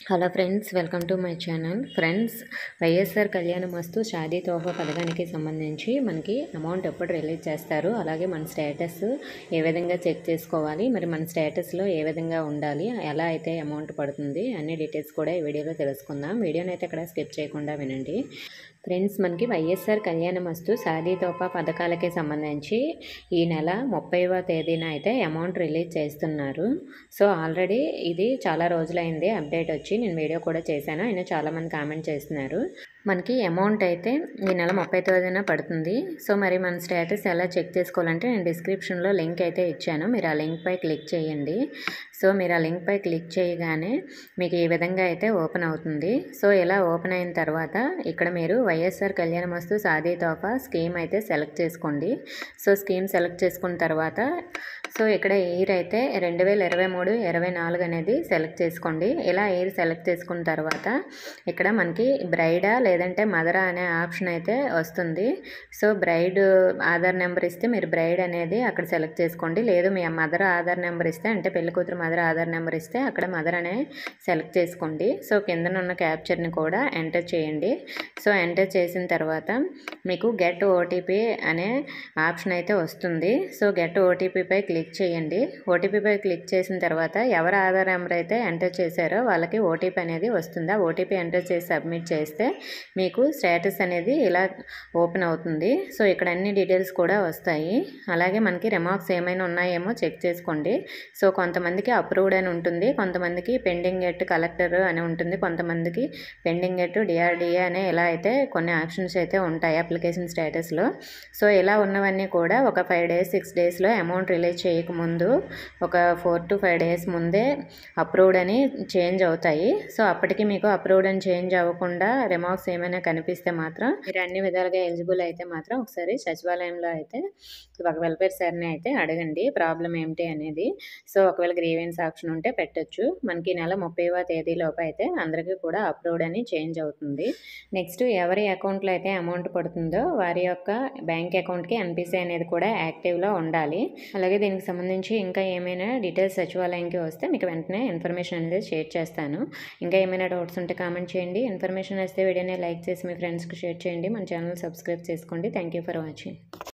hello friends welcome to my channel friends YSR Kalyanamasthu Shaadi తోఫా పథకానికి సంబంధించి మనకి అమౌంట్ ఎప్పుడు రిలీజ్ చేస్తారు అలాగే మన స్టేటస్ ఏ విధంగా చెక్ చేసుకోవాలి మరి మన స్టేటస్లో ఏ విధంగా ఉండాలి ఎలా అయితే అమౌంట్ పడుతుంది అన్ని డీటెయిల్స్ కూడా ఈ వీడియోలో తెలుసుకుందాం వీడియోని అయితే ఇక్కడ స్కిప్ చేయకుండా వినండి ఫ్రెండ్స్ మనకి వైఎస్ఆర్ కళ్యాణ మస్తు షాదీ తోఫా పథకాలకి సంబంధించి ఈ నెల ముప్పైవ తేదీన అయితే అమౌంట్ రిలీజ్ చేస్తున్నారు సో ఆల్రెడీ ఇది చాలా రోజులైంది అప్డేట్ వచ్చి నేను వీడియో కూడా చేశాను అయినా చాలామంది కామెంట్ చేస్తున్నారు మనకి అమౌంట్ అయితే ఈ నెల ముప్పై తేదీన పడుతుంది సో మరి మన స్టేటస్ ఎలా చెక్ చేసుకోవాలంటే నేను డిస్క్రిప్షన్లో లింక్ అయితే ఇచ్చాను మీరు ఆ లింక్పై క్లిక్ చేయండి సో మీరు ఆ లింక్పై క్లిక్ చేయగానే మీకు ఈ విధంగా అయితే ఓపెన్ అవుతుంది సో ఇలా ఓపెన్ అయిన తర్వాత ఇక్కడ మీరు వైఎస్ఆర్ కళ్యాణ మస్తు సాదీ తోఫా స్కీమ్ అయితే సెలెక్ట్ చేసుకోండి సో స్కీమ్ సెలెక్ట్ చేసుకున్న తర్వాత సో ఇక్కడ ఎయిర్ అయితే రెండు వేల ఇరవై మూడు ఇరవై నాలుగు అనేది సెలెక్ట్ చేసుకోండి ఇలా ఎయిర్ సెలెక్ట్ చేసుకున్న తర్వాత ఇక్కడ మనకి బ్రైడా లేదంటే మదరా అనే ఆప్షన్ అయితే వస్తుంది సో బ్రైడ్ ఆధార్ నెంబర్ ఇస్తే మీరు బ్రైడ్ అనేది అక్కడ సెలెక్ట్ చేసుకోండి లేదు మీ మదర్ ఆధార్ నెంబర్ ఇస్తే అంటే పెళ్లి కూతురు మదర్ ఆధార్ నెంబర్ ఇస్తే అక్కడ మదర్ అనే సెలెక్ట్ చేసుకోండి సో కిందన ఉన్న క్యాప్చర్ని కూడా ఎంటర్ చేయండి సో ఎంటర్ చేసిన తర్వాత మీకు గెట్ ఓటీపీ అనే ఆప్షన్ అయితే వస్తుంది సో గెట్ ఓటీపీపై క్లిక్ చేయండి ఓటీపీపై క్లిక్ చేసిన తర్వాత ఎవరు ఆధార్ నెంబర్ అయితే ఎంటర్ చేశారో వాళ్ళకి ఓటీపీ అనేది వస్తుంది ఆ ఓటీపీ ఎంటర్ చేసి సబ్మిట్ చేస్తే మీకు స్టేటస్ అనేది ఇలా ఓపెన్ అవుతుంది సో ఇక్కడ అన్ని డీటెయిల్స్ కూడా వస్తాయి అలాగే మనకి రిమార్క్స్ ఏమైనా ఉన్నాయేమో చెక్ చేసుకోండి సో కొంతమందికి అప్రూవ్డ్ అని ఉంటుంది కొంతమందికి పెండింగ్ ఎట్ కలెక్టర్ అని ఉంటుంది కొంతమందికి పెండింగ్ ఎట్ డిఆర్డిఏ అనే ఇలా అయితే కొన్ని ఆప్షన్స్ అయితే ఉంటాయి అప్లికేషన్ స్టేటస్లో సో ఇలా ఉన్నవన్నీ కూడా ఒక ఫైవ్ డేస్ సిక్స్ డేస్లో అమౌంట్ రిలీజ్ చేయకముందు ఒక ఫోర్ టు ఫైవ్ డేస్ ముందే అప్రూవ్డ్ అని చేంజ్ అవుతాయి సో అప్పటికి మీకు అప్రూవ్డ్ అని చేంజ్ అవ్వకుండా రిమార్క్స్ ఏమైనా కనిపిస్తే మాత్రం మీరు అన్ని విధాలుగా ఎలిజిబుల్ అయితే మాత్రం ఒకసారి సచివాలయంలో అయితే ఒక వెల్ఫేర్ సార్ని అయితే అడగండి ప్రాబ్లం ఏమిటి అనేది సో ఒకవేళ గ్రీవెన్స్ ఆప్షన్ ఉంటే పెట్టొచ్చు మనకి ఈ నెల ముప్పైవ తేదీలోపు అయితే అందరికీ కూడా అప్రూవ్డ్ అని చేంజ్ అవుతుంది నెక్స్ట్ ఎవరి అకౌంట్లో అయితే అమౌంట్ పడుతుందో వారి యొక్క బ్యాంక్ అకౌంట్కి ఎన్పిసి అనేది కూడా యాక్టివ్లో ఉండాలి అలాగే దీనికి సంబంధించి ఇంకా ఏమైనా డీటెయిల్స్ సచివాలయంకి వస్తే మీకు వెంటనే ఇన్ఫర్మేషన్ అనేది షేర్ చేస్తాను ఇంకా ఏమైనా డౌట్స్ ఉంటే కామెంట్ చేయండి ఇన్ఫర్మేషన్ వస్తే వీడియోని లైక్ చేసి మీ ఫ్రెండ్స్కి షేర్ చేయండి మన ఛానల్ సబ్స్క్రైబ్ చేసుకోండి థ్యాంక్ యూ ఫర్ వాచింగ్